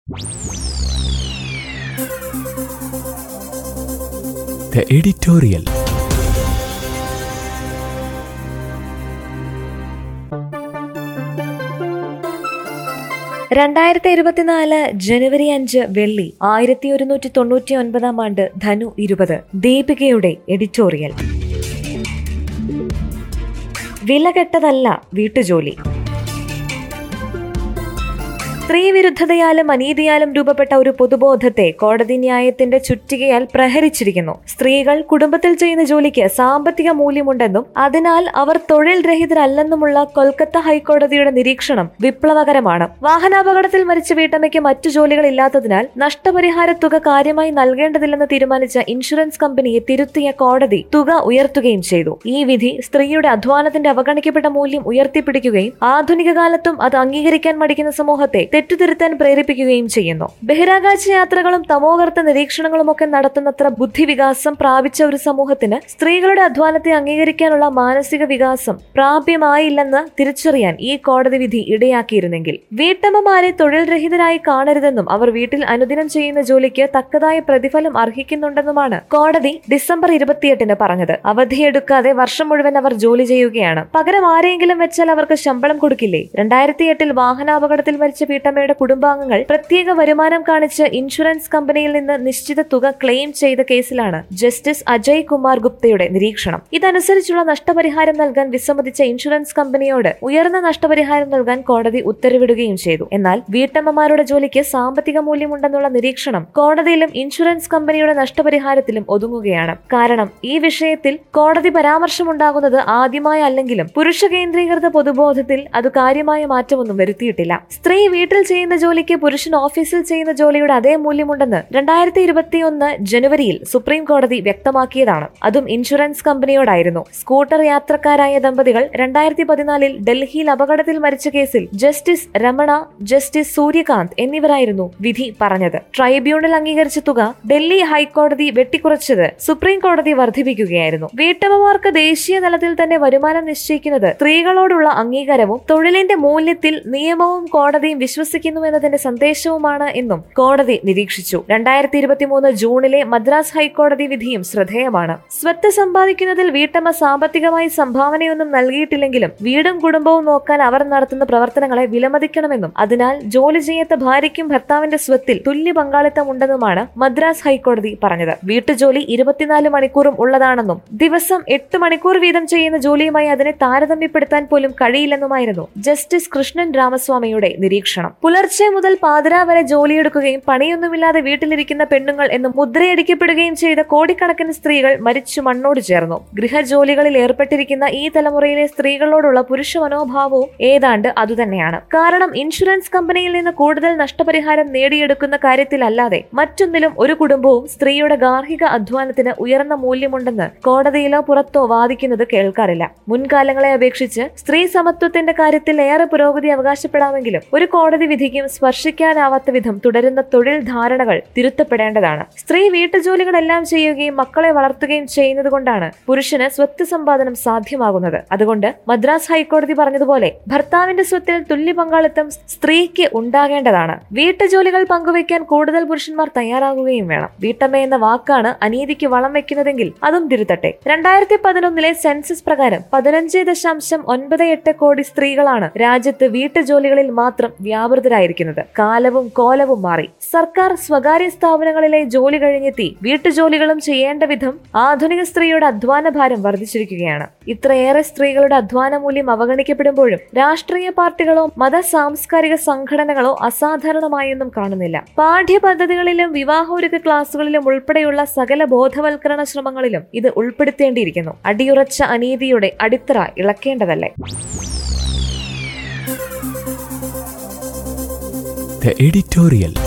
The editorial. രണ്ടായിരത്തി ഇരുപത്തിനാല് ജനുവരി അഞ്ച് വെള്ളി ആയിരത്തി ഒരുന്നൂറ്റി തൊണ്ണൂറ്റി ഒൻപതാം ആണ്ട് ധനു ഇരുപത് ദീപികയുടെ എഡിറ്റോറിയൽ വിലകെട്ടതല്ല വീട്ടുജോലി സ്ത്രീവിരുദ്ധതയാലും അനീതിയാലും രൂപപ്പെട്ട ഒരു പൊതുബോധത്തെ കോടതി ന്യായത്തിന്റെ ചുറ്റികയാൽ പ്രഹരിച്ചിരിക്കുന്നു സ്ത്രീകൾ കുടുംബത്തിൽ ചെയ്യുന്ന ജോലിക്ക് സാമ്പത്തിക മൂല്യമുണ്ടെന്നും അതിനാൽ അവർ തൊഴിൽ രഹിതരല്ലെന്നുമുള്ള കൊൽക്കത്ത ഹൈക്കോടതിയുടെ നിരീക്ഷണം വിപ്ലവകരമാണ് വാഹനാപകടത്തിൽ മരിച്ച വീട്ടമ്മയ്ക്ക് മറ്റു ജോലികൾ ഇല്ലാത്തതിനാൽ നഷ്ടപരിഹാര തുക കാര്യമായി നൽകേണ്ടതില്ലെന്ന് തീരുമാനിച്ച ഇൻഷുറൻസ് കമ്പനിയെ തിരുത്തിയ കോടതി തുക ഉയർത്തുകയും ചെയ്തു ഈ വിധി സ്ത്രീയുടെ അധ്വാനത്തിന്റെ അവഗണിക്കപ്പെട്ട മൂല്യം ഉയർത്തിപ്പിടിക്കുകയും ആധുനിക കാലത്തും അത് അംഗീകരിക്കാൻ മടിക്കുന്ന സമൂഹത്തെ തെറ്റുതിരുത്താൻ പ്രേരിപ്പിക്കുകയും ചെയ്യുന്നു ബഹിരാകാശ യാത്രകളും തമോകർത്ത നിരീക്ഷണങ്ങളും ഒക്കെ നടത്തുന്നത്ര ബുദ്ധിവികാസം പ്രാപിച്ച ഒരു സമൂഹത്തിന് സ്ത്രീകളുടെ അധ്വാനത്തെ അംഗീകരിക്കാനുള്ള മാനസിക വികാസം പ്രാപ്യമായില്ലെന്ന് തിരിച്ചറിയാൻ ഈ കോടതി വിധി ഇടയാക്കിയിരുന്നെങ്കിൽ വീട്ടമ്മമാരെ തൊഴിൽ രഹിതരായി കാണരുതെന്നും അവർ വീട്ടിൽ അനുദിനം ചെയ്യുന്ന ജോലിക്ക് തക്കതായ പ്രതിഫലം അർഹിക്കുന്നുണ്ടെന്നുമാണ് കോടതി ഡിസംബർ ഇരുപത്തിയെട്ടിന് പറഞ്ഞത് അവധിയെടുക്കാതെ വർഷം മുഴുവൻ അവർ ജോലി ചെയ്യുകയാണ് പകരം ആരെങ്കിലും വെച്ചാൽ അവർക്ക് ശമ്പളം കൊടുക്കില്ലേ രണ്ടായിരത്തി എട്ടിൽ വാഹനാപകടത്തിൽ മരിച്ച വീട്ടമ്മയുടെ കുടുംബാംഗങ്ങൾ പ്രത്യേക വരുമാനം കാണിച്ച് ഇൻഷുറൻസ് കമ്പനിയിൽ നിന്ന് നിശ്ചിത തുക ക്ലെയിം ചെയ്ത കേസിലാണ് ജസ്റ്റിസ് അജയ് കുമാർ ഗുപ്തയുടെ നിരീക്ഷണം ഇതനുസരിച്ചുള്ള നഷ്ടപരിഹാരം നൽകാൻ വിസമ്മതിച്ച ഇൻഷുറൻസ് കമ്പനിയോട് ഉയർന്ന നഷ്ടപരിഹാരം നൽകാൻ കോടതി ഉത്തരവിടുകയും ചെയ്തു എന്നാൽ വീട്ടമ്മമാരുടെ ജോലിക്ക് സാമ്പത്തിക മൂല്യമുണ്ടെന്നുള്ള നിരീക്ഷണം കോടതിയിലും ഇൻഷുറൻസ് കമ്പനിയുടെ നഷ്ടപരിഹാരത്തിലും ഒതുങ്ങുകയാണ് കാരണം ഈ വിഷയത്തിൽ കോടതി പരാമർശമുണ്ടാകുന്നത് ആദ്യമായല്ലെങ്കിലും പുരുഷ കേന്ദ്രീകൃത പൊതുബോധത്തിൽ അത് കാര്യമായ മാറ്റമൊന്നും വരുത്തിയിട്ടില്ല സ്ത്രീ വീട്ടിൽ ചെയ്യുന്ന ജോലിക്ക് പുരുഷൻ ഓഫീസിൽ ചെയ്യുന്ന ജോലിയുടെ അതേ മൂല്യമുണ്ടെന്ന് രണ്ടായിരത്തി ഇരുപത്തിയൊന്ന് ജനുവരിയിൽ സുപ്രീം കോടതി വ്യക്തമാക്കിയതാണ് അതും ഇൻഷുറൻസ് കമ്പനിയോടായിരുന്നു സ്കൂട്ടർ യാത്രക്കാരായ ദമ്പതികൾ രണ്ടായിരത്തി പതിനാലിൽ ഡൽഹിയിൽ അപകടത്തിൽ മരിച്ച കേസിൽ ജസ്റ്റിസ് രമണ ജസ്റ്റിസ് സൂര്യകാന്ത് എന്നിവരായിരുന്നു വിധി പറഞ്ഞത് ട്രൈബ്യൂണൽ അംഗീകരിച്ച തുക ഡൽഹി ഹൈക്കോടതി വെട്ടിക്കുറച്ചത് സുപ്രീം കോടതി വർദ്ധിപ്പിക്കുകയായിരുന്നു വീട്ടമ്മമാർക്ക് ദേശീയ തലത്തിൽ തന്നെ വരുമാനം നിശ്ചയിക്കുന്നത് സ്ത്രീകളോടുള്ള അംഗീകാരവും തൊഴിലിന്റെ മൂല്യത്തിൽ നിയമവും കോടതിയും വിശ്വസിക്കുന്നു എന്നതിന്റെ സന്ദേശവുമാണ് എന്നും കോടതി നിരീക്ഷിച്ചു രണ്ടായിരത്തി ഇരുപത്തിമൂന്ന് ജൂണിലെ മദ്രാസ് ഹൈക്കോടതി വിധിയും ശ്രദ്ധേയമാണ് സ്വത്ത് സമ്പാദിക്കുന്നതിൽ വീട്ടമ്മ സാമ്പത്തികമായി സംഭാവനയൊന്നും നൽകിയിട്ടില്ലെങ്കിലും വീടും കുടുംബവും നോക്കാൻ അവർ നടത്തുന്ന പ്രവർത്തനങ്ങളെ വിലമതിക്കണമെന്നും അതിനാൽ ജോലി ചെയ്യാത്ത ഭാര്യയ്ക്കും ഭർത്താവിന്റെ സ്വത്തിൽ തുല്യ പങ്കാളിത്തം ഉണ്ടെന്നുമാണ് മദ്രാസ് ഹൈക്കോടതി പറഞ്ഞത് വീട്ടുജോലി ഇരുപത്തിനാല് മണിക്കൂറും ഉള്ളതാണെന്നും ദിവസം എട്ട് മണിക്കൂർ വീതം ചെയ്യുന്ന ജോലിയുമായി അതിനെ താരതമ്യപ്പെടുത്താൻ പോലും കഴിയില്ലെന്നുമായിരുന്നു ജസ്റ്റിസ് കൃഷ്ണൻ രാമസ്വാമിയുടെ നിരീക്ഷണം പുലർച്ചെ മുതൽ പാതിരാ വരെ ജോലിയെടുക്കുകയും പണിയൊന്നുമില്ലാതെ വീട്ടിലിരിക്കുന്ന പെണ്ണുങ്ങൾ എന്ന് മുദ്രയടിക്കപ്പെടുകയും ചെയ്ത കോടിക്കണക്കിന് സ്ത്രീകൾ മരിച്ചു മണ്ണോട് ചേർന്നു ഗൃഹജോലികളിൽ ഏർപ്പെട്ടിരിക്കുന്ന ഈ തലമുറയിലെ സ്ത്രീകളോടുള്ള പുരുഷ മനോഭാവവും ഏതാണ്ട് അതുതന്നെയാണ് കാരണം ഇൻഷുറൻസ് കമ്പനിയിൽ നിന്ന് കൂടുതൽ നഷ്ടപരിഹാരം നേടിയെടുക്കുന്ന കാര്യത്തിലല്ലാതെ മറ്റൊന്നിലും ഒരു കുടുംബവും സ്ത്രീയുടെ ഗാർഹിക അധ്വാനത്തിന് ഉയർന്ന മൂല്യമുണ്ടെന്ന് കോടതിയിലോ പുറത്തോ വാദിക്കുന്നത് കേൾക്കാറില്ല മുൻകാലങ്ങളെ അപേക്ഷിച്ച് സ്ത്രീ സമത്വത്തിന്റെ കാര്യത്തിൽ ഏറെ പുരോഗതി അവകാശപ്പെടാമെങ്കിലും ഒരു കോടതി വിധിക്കും സ്പർശിക്കാനാവാത്ത വിധം തുടരുന്ന തൊഴിൽ ധാരണകൾ തിരുത്തപ്പെടേണ്ടതാണ് സ്ത്രീ വീട്ടുജോലികളെല്ലാം ചെയ്യുകയും മക്കളെ വളർത്തുകയും ചെയ്യുന്നത് കൊണ്ടാണ് പുരുഷന് സ്വത്ത് സമ്പാദനം സാധ്യമാകുന്നത് അതുകൊണ്ട് മദ്രാസ് ഹൈക്കോടതി പറഞ്ഞതുപോലെ ഭർത്താവിന്റെ സ്വത്തിൽ തുല്യ പങ്കാളിത്തം സ്ത്രീക്ക് ഉണ്ടാകേണ്ടതാണ് വീട്ടുജോലികൾ പങ്കുവയ്ക്കാൻ കൂടുതൽ പുരുഷന്മാർ തയ്യാറാകുകയും വേണം വീട്ടമ്മ എന്ന വാക്കാണ് അനീതിക്ക് വളം വെക്കുന്നതെങ്കിൽ അതും തിരുത്തട്ടെ രണ്ടായിരത്തി പതിനൊന്നിലെ സെൻസസ് പ്രകാരം പതിനഞ്ച് ദശാംശം ഒൻപത് എട്ട് കോടി സ്ത്രീകളാണ് രാജ്യത്ത് വീട്ടുജോലികളിൽ മാത്രം വ്യാപൃതരായിരിക്കുന്നത് കാലവും കോലവും മാറി സർക്കാർ സ്വകാര്യ സ്ഥാപനങ്ങളിലെ ജോലി കഴിഞ്ഞെത്തി വീട്ടുജോലികളും ചെയ്യേണ്ട വിധം ആധുനിക സ്ത്രീയുടെ അധ്വാന ഭാരം വർദ്ധിച്ചിരിക്കുകയാണ് ഇത്രയേറെ സ്ത്രീകളുടെ അധ്വാന മൂല്യം അവഗണിക്കപ്പെടുമ്പോഴും രാഷ്ട്രീയ പാർട്ടികളോ മത സാംസ്കാരിക സംഘടനകളോ അസാധാരണമായൊന്നും കാണുന്നില്ല പാഠ്യപദ്ധതികളിലും വിവാഹോരുക്ക ക്ലാസുകളിലും ഉൾപ്പെടെയുള്ള സകല ബോധവൽക്കരണ ശ്രമങ്ങളിലും ഇത് ഉൾപ്പെടുത്തേണ്ടിയിരിക്കുന്നു അടിയുറച്ച അനീതിയുടെ അടിത്തറ ഇളക്കേണ്ടതല്ലേ The editorial.